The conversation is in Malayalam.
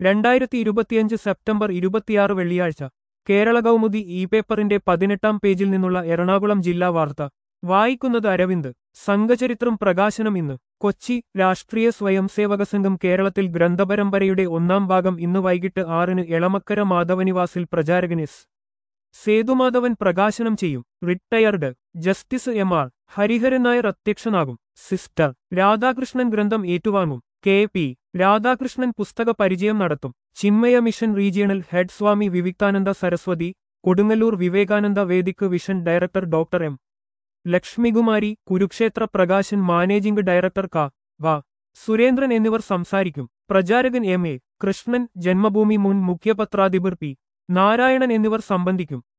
രണ്ടായിരത്തി ഇരുപത്തിയഞ്ച് സെപ്റ്റംബർ ഇരുപത്തിയാറ് വെള്ളിയാഴ്ച കേരള കൗമുദി ഇ പേപ്പറിന്റെ പതിനെട്ടാം പേജിൽ നിന്നുള്ള എറണാകുളം ജില്ലാ വാർത്ത വായിക്കുന്നത് അരവിന്ദ് സംഘചരിത്രം പ്രകാശനം ഇന്ന് കൊച്ചി രാഷ്ട്രീയ സ്വയംസേവക സംഘം കേരളത്തിൽ ഗ്രന്ഥപരമ്പരയുടെ ഒന്നാം ഭാഗം ഇന്ന് വൈകിട്ട് ആറിന് എളമക്കര മാധവനിവാസിൽ പ്രചാരകൻ എസ് സേതുമാധവൻ പ്രകാശനം ചെയ്യും retired justice M R Hariharan Nair അധ്യക്ഷനാകും സിസ്റ്റർ രാധാകൃഷ്ണൻ ഗ്രന്ഥം ഏറ്റുവാങ്ങും കെ പി രാധാകൃഷ്ണൻ പുസ്തക പരിചയം നടത്തും Chinmaya mission regional head Swami Vivikthananda Saraswathi Kodungallur Vivekananda vedic vision director doctor M Lakshmikumari Kurukshetra Prakashan managing director കാ വ സുരേന്ദ്രൻ എന്നിവർ സംസാരിക്കും പ്രചാരകൻ എം എ കൃഷ്ണൻ ജന്മഭൂമി മുൻ മുഖ്യപത്രാധിപർ പി നാരായണൻ എന്നിവർ സംബന്ധിക്കും